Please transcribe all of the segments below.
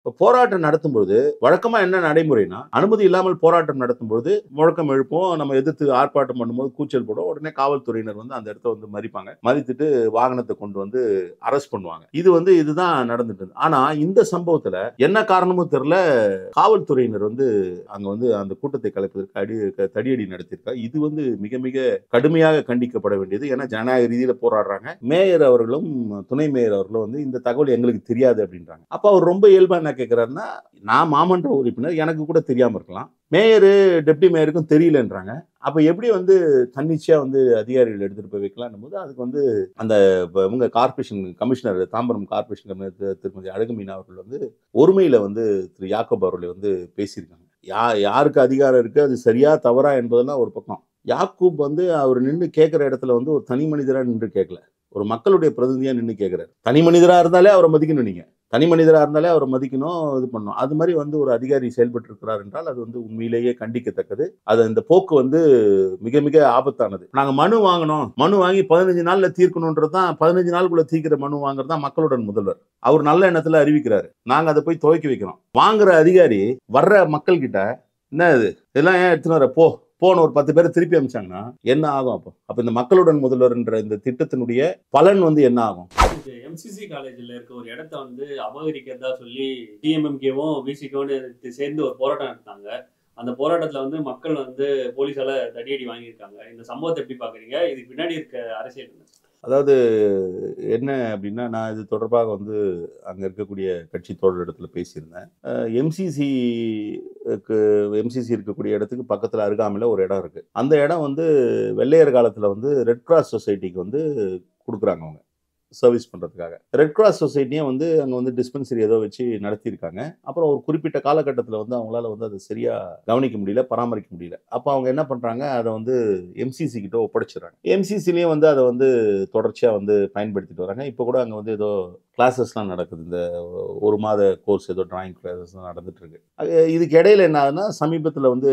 இப்போ போராட்டம் நடத்தும்போது வழக்கமா என்ன நடைமுறைனா அனுமதி இல்லாமல் போராட்டம் நடத்தும்போது முழக்கம் எழுப்போம் நம்ம எதிர்த்து ஆர்ப்பாட்டம் பண்ணும்போது கூச்சல் போடும் உடனே காவல்துறையினர் வந்து அந்த இடத்த வந்து மறிப்பாங்க மறித்துட்டு வாகனத்தை கொண்டு வந்து அரெஸ்ட் பண்ணுவாங்க இது வந்து இதுதான் நடந்துட்டு இருந்தது ஆனா இந்த சம்பவத்துல என்ன காரணமும் தெரியல காவல்துறையினர் வந்து அங்க வந்து அந்த கூட்டத்தை கலைப்பதற்கு அடி க- தடியடி நடத்தியிருக்கா இது வந்து மிக மிக கடுமையாக கண்டிக்கப்பட வேண்டியது ஏன்னா ஜனநாயக ரீதியில போராடுறாங்க மேயர் அவர்களும் துணை மேயர் அவர்களும் வந்து இந்த தகவல் எங்களுக்கு தெரியாது அப்படின்றாங்க அப்ப அவர் ரொம்ப இயல்பா என்ன கேட்கிறாருன்னா நான் மாமன்ற உறுப்பினர் எனக்கு கூட தெரியாம இருக்கலாம் மேயரு டெப்டி மேயருக்கும் தெரியலன்றாங்க அப்ப எப்படி வந்து தன்னிச்சையா வந்து அதிகாரிகள் எடுத்துட்டு போய் வைக்கலாம்னு போது அதுக்கு வந்து அந்த இப்ப இவங்க corporation commissioner Tambaram corporation commissioner திரு- திருமதி அழகுமீனா அவர்கள் வந்து ஒருமையில வந்து திரு யாக்கோப் அவர்களை வந்து பேசியிருக்காங்க யா யாருக்கு அதிகாரம் இருக்கு அது சரியா தவறா என்பதெல்லாம் ஒரு பக்கம் யாக்கூப் வந்து அவர் நின்று கேட்குற இடத்துல வந்து ஒரு தனி மனிதரா நின்று கேட்கல ஒரு மக்களுடைய பிரதிநிதியா நின்று கேட்கிறாரு தனி மனிதரா இருந்தாலே அவரை மதிக்கணும் நீங்க தனி மனிதரா இருந்தாலே அவரை மதிக்கணும் இது பண்ணணும் அது மாதிரி வந்து ஒரு அதிகாரி செயல்பட்டு இருக்கிறார் என்றால் அது வந்து உண்மையிலேயே கண்டிக்கத்தக்கது அது இந்த போக்கு வந்து மிக மிக ஆபத்தானது நாங்க மனு வாங்கணும் மனு வாங்கி பதினஞ்சு நாள்ல தீர்க்கணுன்றது தான் பதினஞ்சு நாளுக்குள்ள தீர்க்கிற மனு வாங்குறது தான் மக்களுடன் முதல்வர் அவர் நல்ல எண்ணத்துல அறிவிக்கிறாரு நாங்க அதை போய் துவக்கி வைக்கிறோம் வாங்குற அதிகாரி வர்ற மக்கள் கிட்ட என்ன இது இதெல்லாம் ஏன் எடுத்துன்னு வர போ போன ஒரு பத்து பேரை திருப்பி அமிச்சாங்கன்னா என்ன ஆகும் அப்போ அப்ப இந்த மக்களுடன் முதல்வர்ன்ற இந்த திட்டத்தினுடைய பலன் வந்து என்ன ஆகும் எம்சிசி காலேஜ்ல இருக்க ஒரு இடத்த வந்து அபகரிக்கிறதா சொல்லி டிஎம்எம்கேவும் பிசிக்கும் சேர்ந்து ஒரு போராட்டம் நடத்தினாங்க அந்த போராட்டத்துல வந்து மக்கள் வந்து போலீஸால தடியடி வாங்கியிருக்காங்க இந்த சம்பவத்தை எப்படி பாக்குறீங்க இதுக்கு பின்னாடி இருக்க அரசியல் என்ன அதாவது என்ன அப்படின்னா நான் இது தொடர்பாக வந்து அங்கே இருக்கக்கூடிய கட்சி தோழர் இடத்துல பேசியிருந்தேன் எம்சிசி எம்சிசி இருக்கக்கூடிய இடத்துக்கு பக்கத்தில் அருகாமையில் ஒரு இடம் இருக்குது அந்த இடம் வந்து வெள்ளையர் காலத்தில் வந்து ரெட் கிராஸ் சொசைட்டிக்கு வந்து கொடுக்குறாங்க அவங்க சர்வீஸ் பண்ணுறதுக்காக ரெட் கிராஸ் சொசைட்டியும் வந்து அங்கே வந்து டிஸ்பென்சரி ஏதோ வச்சு நடத்தியிருக்காங்க அப்புறம் ஒரு குறிப்பிட்ட காலகட்டத்தில் வந்து அவங்களால வந்து அதை சரியாக கவனிக்க முடியல பராமரிக்க முடியல அப்போ அவங்க என்ன பண்ணுறாங்க அதை வந்து எம்சிசி கிட்ட ஒப்படைச்சிடுறாங்க எம்சிசிலையும் வந்து அதை வந்து தொடர்ச்சியாக வந்து பயன்படுத்திட்டு வராங்க இப்போ கூட அங்கே வந்து ஏதோ கிளாஸஸ்லாம் நடக்குது இந்த ஒரு மாத கோர்ஸ் ஏதோ டிராயிங் கிளாஸஸ்லாம் நடந்துட்டு இருக்கு அது இதுக்கு இடையில என்ன ஆகுதுன்னா சமீபத்தில் வந்து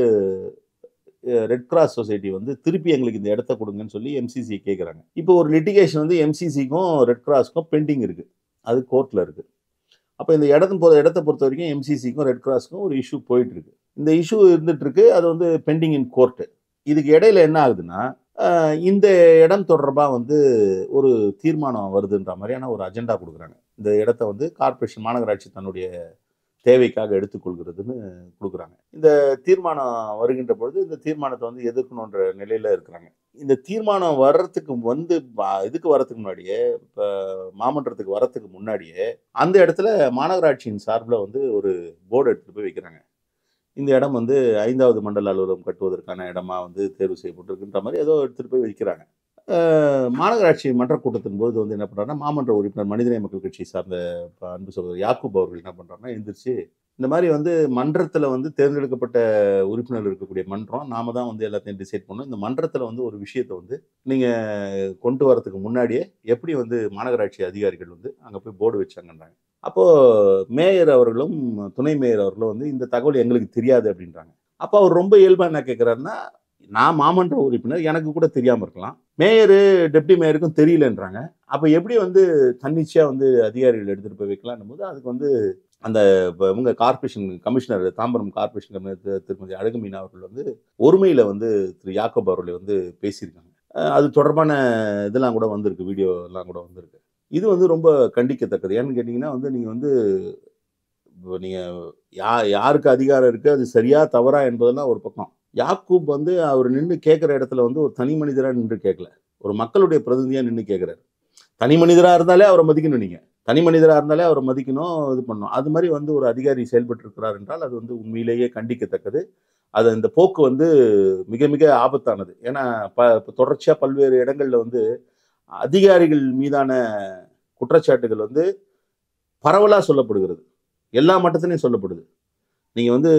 ரெட் கிராஸ் சொசைட்டி வந்து திருப்பி எங்களுக்கு இந்த இடத்த கொடுங்கன்னு சொல்லி எம்சிசி கேட்குறாங்க இப்போ ஒரு லிட்டிகேஷன் வந்து எம்சிசிக்கும் ரெட் கிராஸ்க்கும் பெண்டிங் இருக்கு அது கோர்ட்டில் இருக்கு அப்போ இந்த இடத்த பொ இடத்த பொறுத்த வரைக்கும் எம்சிசிக்கும் ரெட் கிராஸ்க்கும் ஒரு இஷ்யூ போயிட்டு இருக்கு இந்த இஷ்யூ இருந்துட்டு இருக்கு அது வந்து பெண்டிங் இன் கோர்ட்டு இதுக்கு இடையில என்ன ஆகுதுன்னா ஆஹ் இந்த இடம் தொடர்பாக வந்து ஒரு தீர்மானம் வருதுன்ற மாதிரியான ஒரு அஜெண்டா கொடுக்குறாங்க இந்த இடத்த வந்து கார்ப்பரேஷன் மாநகராட்சி தன்னுடைய தேவைக்காக எடுத்துக்கொள்கிறதுன்னு கொடுக்குறாங்க இந்த தீர்மானம் வருகின்ற பொழுது இந்த தீர்மானத்தை வந்து எதிர்க்கணுன்ற நிலையில இருக்கிறாங்க இந்த தீர்மானம் வர்றதுக்கு வந்து ப- இதுக்கு வர்றதுக்கு முன்னாடியே இப்போ மாமன்றத்துக்கு வர்றதுக்கு முன்னாடியே அந்த இடத்துல மாநகராட்சியின் சார்பில் வந்து ஒரு போர்டு எடுத்துட்டு போய் வைக்கிறாங்க இந்த இடம் வந்து ஐந்தாவது மண்டல அலுவலகம் கட்டுவதற்கான இடமா வந்து தேர்வு செய்யப்பட்டிருக்குன்ற மாதிரி ஏதோ எடுத்துட்டு போய் வைக்கிறாங்க அஹ் மாநகராட்சி மன்ற கூட்டத்தின் போது வந்து என்ன பண்றாங்கன்னா மாமன்ற உறுப்பினர் மனிதநேய மக்கள் கட்சி சார்ந்த ப- அன்பு சகோதரர் யாக்கூப் அவர்கள் என்ன பண்றாங்கன்னா எந்திரிச்சு இந்த மாதிரி வந்து மன்றத்தில் வந்து தேர்ந்தெடுக்கப்பட்ட உறுப்பினர் இருக்கக்கூடிய மன்றம் நாம தான் வந்து எல்லாத்தையும் டிசைட் பண்ணோம் இந்த மன்றத்தில் வந்து ஒரு விஷயத்தை வந்து நீங்கள் கொண்டு வரதுக்கு முன்னாடியே எப்படி வந்து மாநகராட்சி அதிகாரிகள் வந்து அங்கே போய் போர்டு வச்சாங்கன்றாங்க அப்போது மேயர் அவர்களும் துணை மேயர் அவர்களும் வந்து இந்த தகவல் எங்களுக்கு தெரியாது அப்படின்றாங்க அப்போ அவர் ரொம்ப இயல்பாக என்ன கேட்குறாருன்னா நான் மாமன்ற உறுப்பினர் எனக்கு கூட தெரியாமல் இருக்கலாம் மேயரு டெப்டி மேயருக்கும் தெரியலன்றாங்க அப்போ எப்படி வந்து தன்னிச்சையாக வந்து அதிகாரிகள் எடுத்துகிட்டு போய் வைக்கலாம்னு போது அதுக்கு வந்து அந்த இப்ப இவங்க corporation commissioner Tambaram corporation commissioner திரு- திருமதி அழகுமீனா அவர்கள் வந்து ஒருமையில் வந்து திரு யாக்கோப் அவர்களை வந்து பேசியிருக்காங்க அஹ் அது தொடர்பான இதெல்லாம் கூட வந்திருக்கு வீடியோ எல்லாம் கூட வந்திருக்கு இது வந்து ரொம்ப கண்டிக்கத்தக்கது ஏன்னு கேட்டிங்கன்னா வந்து நீங்கள் வந்து இப்போ நீங்கள் யா யாருக்கு அதிகாரம் இருக்குது அது சரியா தவறா என்பதெல்லாம் ஒரு பக்கம் யாக்கூப் வந்து அவர் நின்று கேட்குற இடத்துல வந்து ஒரு தனி மனிதராக நின்று கேட்கல ஒரு மக்களுடைய பிரதிநிதியாக நின்று கேட்குறாரு தனி மனிதராக இருந்தாலே அவரை மதிக்கணும் நீங்கள் தனி மனிதராக இருந்தாலே அவரை மதிக்கணும் இது பண்ணணும் அது மாதிரி வந்து ஒரு அதிகாரி செயல்பட்டு இருக்கிறார் என்றால் அது வந்து உண்மையிலேயே கண்டிக்கத்தக்கது அது இந்த போக்கு வந்து மிக மிக ஆபத்தானது ஏன்னா ப இப்ப தொடர்ச்சியா பல்வேறு இடங்கள்ல வந்து அதிகாரிகள் மீதான குற்றச்சாட்டுகள் வந்து பரவலா சொல்லப்படுகிறது எல்லா மட்டத்திலையும் சொல்லப்படுது நீங்க வந்து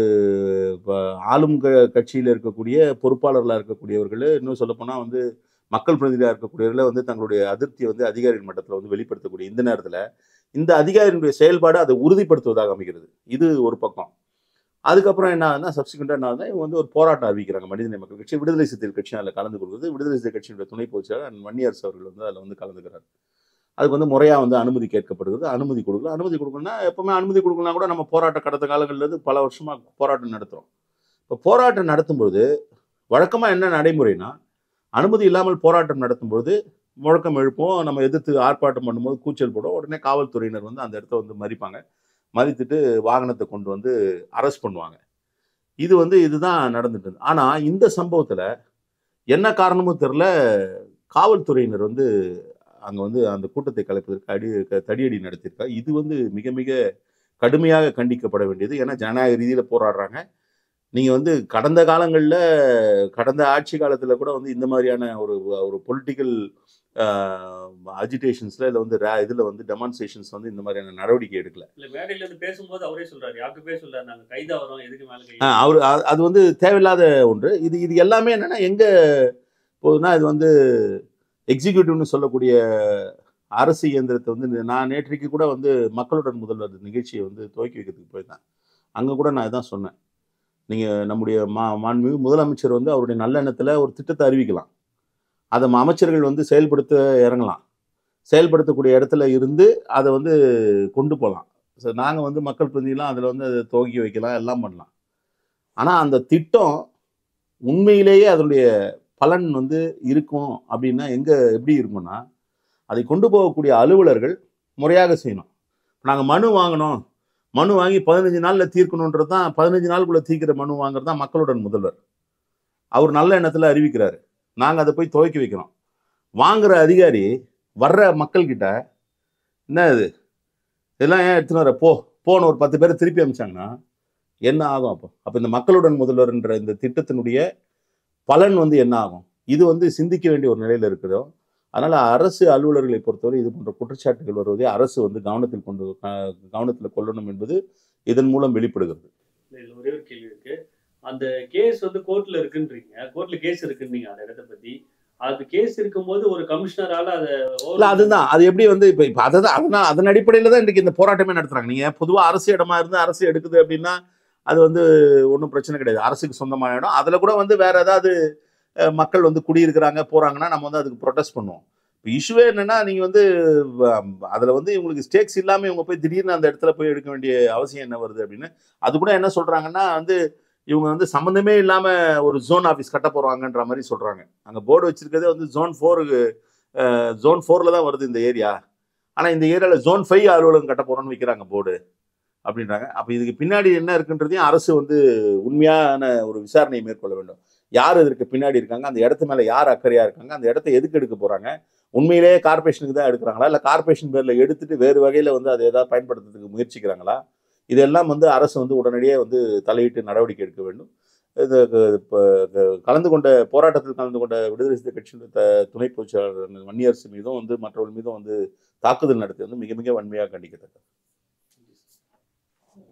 இப்போ ஆளும் க கட்சியில் இருக்கக்கூடிய பொறுப்பாளர்களாக இருக்கக்கூடியவர்கள் இன்னும் சொல்லப்போனால் வந்து மக்கள் பிரதிநிதியாக இருக்கக்கூடியவர்களே வந்து தங்களுடைய அதிருப்தியை வந்து அதிகாரிகள் மட்டத்தில் வந்து வெளிப்படுத்தக்கூடிய இந்த நேரத்தில் இந்த அதிகாரியினுடைய செயல்பாடு அதை உறுதிப்படுத்துவதாக அமைகிறது இது ஒரு பக்கம் அதுக்கப்புறம் என்ன ஆகுதுன்னா சப்சிக்வெண்ட்டாக என்ன ஆகுதுன்னா இவங்க வந்து ஒரு போராட்டம் அறிவிக்கிறாங்க மனிதநேய மக்கள் கட்சி விடுதலை சிறுத்தைகள் கட்சி அதில் கலந்து கொள்வது விடுதலை சிறுத்தை கட்சியினுடைய துணை பொதுச்செயலாளர் அண்ட் வன்னியரசு அவர்கள் வந்து அதில் வந்து கலந்துக்கிறார் அதுக்கு வந்து முறையாக வந்து அனுமதி கேட்கப்படுகிறது அனுமதி கொடுக்கல அனுமதி கொடுக்கணும்னா எப்பவுமே அனுமதி கொடுக்கலாம் கூட நம்ம போராட்டம் கடந்த காலங்கள்ல இருந்து பல வருஷமாக போராட்டம் நடத்துகிறோம் இப்போ போராட்டம் நடத்தும்பொழுது வழக்கமாக என்ன நடைமுறைனா அனுமதி இல்லாமல் போராட்டம் நடத்தும்பொழுது முழக்கம் எழுப்போம் நம்ம எதிர்த்து ஆர்ப்பாட்டம் பண்ணும்போது கூச்சல் போடும் உடனே காவல்துறையினர் வந்து அந்த இடத்த வந்து மறிப்பாங்க மறித்துட்டு வாகனத்தை கொண்டு வந்து அரெஸ்ட் பண்ணுவாங்க இது வந்து இதுதான் நடந்துட்டு இருந்தது ஆனால் இந்த சம்பவத்தில் என்ன காரணமும் தெரில காவல்துறையினர் வந்து அங்கே வந்து அந்த கூட்டத்தை கலைப்பதற்கு அடி க- தடியடி நடத்தியிருக்கா இது வந்து மிக மிக கடுமையாக கண்டிக்கப்பட வேண்டியது ஏன்னா ஜனநாயக ரீதியில் போராடுறாங்க நீங்கள் வந்து கடந்த காலங்களில் கடந்த ஆட்சி காலத்தில் கூட வந்து இந்த மாதிரியான ஒரு ஒரு பொலிட்டிக்கல் அஜிடேஷன்ஸில் இல்லை வந்து இதில் வந்து டெமான்ஸ்ட்ரேஷன்ஸ் வந்து இந்த மாதிரியான நடவடிக்கை எடுக்கல இல்ல மேடையில இருந்து பேசும்போது அவரே சொல்றாரு யாருக்கு பேர் சொல்றாரு நாங்க கைதா வரோம் எதுக்கு மேல கை ஆ, அவர் அ- அது வந்து தேவையில்லாத ஒன்று இது இது எல்லாமே என்னன்னா எங்க போகுதுன்னா இது வந்து எக்ஸிக்யூட்டிவ்னு சொல்லக்கூடிய அரசு இயந்திரத்தை வந்து நான் நேற்றைக்கு கூட வந்து மக்களுடன் முதல்வர் நிகழ்ச்சியை வந்து துவக்கி வைக்கிறதுக்கு போயிருந்தேன் அங்கே கூட நான் இதான் சொன்னேன் நீங்கள் நம்முடைய மா மாண்புமிகு முதலமைச்சர் வந்து அவருடைய நல்லெண்ணத்தில் ஒரு திட்டத்தை அறிவிக்கலாம் அதை ம- அமைச்சர்கள் வந்து செயல்படுத்த இறங்கலாம் செயல்படுத்தக்கூடிய இடத்துல இருந்து அதை வந்து கொண்டு போகலாம் ஸோ நாங்கள் வந்து மக்கள் பிரதிநிதிலாம் அதில் வந்து அதை துவக்கி வைக்கலாம் எல்லாம் பண்ணலாம் ஆனால் அந்த திட்டம் உண்மையிலேயே அதனுடைய பலன் வந்து இருக்கும் அப்படின்னா எங்கே எப்படி இருக்கும்னா அதை கொண்டு போகக்கூடிய அலுவலர்கள் முறையாக செய்யணும் நாங்கள் மனு வாங்கினோம் மனு வாங்கி பதினஞ்சு நாளில் தீர்க்கணுன்றது தான் பதினஞ்சு நாளுக்குள்ளே தீர்க்கிற மனு வாங்குறது தான் மக்களுடன் முதல்வர் அவர் நல்ல எண்ணத்தில் அறிவிக்கிறாரு நாங்கள் அதை போய் துவக்கி வைக்கிறோம் வாங்குற அதிகாரி வர்ற மக்கள்கிட்ட என்ன இது இதெல்லாம் ஏன் எடுத்துன்னு வர போ போன ஒரு பத்து பேரை திருப்பி அமிச்சாங்கன்னா என்ன ஆகும் அப்போ அப்போ இந்த மக்களுடன் முதல்வர்ன்ற இந்த திட்டத்தினுடைய பலன் வந்து என்ன ஆகும் இது வந்து சிந்திக்க வேண்டிய ஒரு நிலையில் இருக்கிறதோ அதனால அரசு அலுவலர்களை பொறுத்தவரை இது போன்ற குற்றச்சாட்டுகள் வருவதை அரசு வந்து கவனத்தில் கொண்டு க- கவனத்தில் கொள்ளணும் என்பது இதன் மூலம் வெளிப்படுகிறது இதுல ஒரே ஒரு கேள்வி இருக்கு அந்த கேஸ் வந்து கோர்ட்ல இருக்குன்றீங்க கோர்ட்ல கேஸ் இருக்குன்றீங்க அந்த இடத்த பத்தி அது கேஸ் இருக்கும்போது ஒரு கமிஷனரால அதை இல்ல அதுதான் அது எப்படி வந்து இப்போ இப்போ அதை தான் அதனால் அதன் அடிப்படையில் தான் இன்றைக்கி இந்த போராட்டமே நடத்துறாங்க நீங்கள் பொதுவாக அரசு இடமா இருந்து அரசு எடுக்குது அப்படின்னா அது வந்து ஒன்றும் பிரச்சனை கிடையாது அரசுக்கு சொந்தமான இடம் அதில் கூட வந்து வேற ஏதாவது அஹ், மக்கள் வந்து குடியிருக்கிறாங்க போகிறாங்கன்னா நம்ம வந்து அதுக்கு ப்ரொடெஸ்ட் பண்ணுவோம் இப்போ இஷ்யூவே என்னன்னா நீங்கள் வந்து அதில் வந்து இவங்களுக்கு ஸ்டேக்ஸ் இல்லாமல் இவங்க போய் திடீர்னு அந்த இடத்துல போய் எடுக்க வேண்டிய அவசியம் என்ன வருது அப்படின்னு அது கூட என்ன சொல்கிறாங்கன்னா வந்து இவங்க வந்து சம்மந்தமே இல்லாமல் ஒரு ஜோன் ஆஃபீஸ் கட்ட போகிறாங்கன்ற மாதிரி சொல்கிறாங்க அங்கே போர்டு வச்சிருக்கிறதே வந்து ஜோன் ஃபோருக்கு ஜோன் ஃபோரில் தான் வருது இந்த ஏரியா ஆனால் இந்த ஏரியாவில் ஜோன் ஃபைவ் அலுவலகம் கட்ட போகிறோன்னு வைக்கிறாங்க போர்டு அப்படின்றாங்க அப்போ இதுக்கு பின்னாடி என்ன இருக்குன்றதையும் அரசு வந்து உண்மையான ஒரு விசாரணையை மேற்கொள்ள வேண்டும் யார் இதற்கு பின்னாடி இருக்காங்க அந்த இடத்து மேலே யார் அக்கறையாக இருக்காங்க அந்த இடத்த எதுக்கு எடுக்க போகிறாங்க உண்மையிலேயே கார்பரேஷனுக்கு தான் எடுக்கிறாங்களா இல்லை கார்பரேஷன் பேரில் எடுத்துட்டு வேறு வகையில் வந்து அதை ஏதாவது பயன்படுத்துறதுக்கு முயற்சிக்கிறாங்களா இதெல்லாம் வந்து அரசு வந்து உடனடியே வந்து தலையிட்டு நடவடிக்கை எடுக்க வேண்டும் இது இப்போ கலந்து கொண்ட போராட்டத்தில் கலந்து கொண்ட விடுதலை சிறுத்தை கட்சியின் த- துணை பொதுச் செயலாளர் வன்னியரசு மீதும் வந்து மற்றவர்கள் மீதும் வந்து தாக்குதல் நடத்தி வந்து மிக மிக வன்மையாக கண்டிக்கத்தக்கது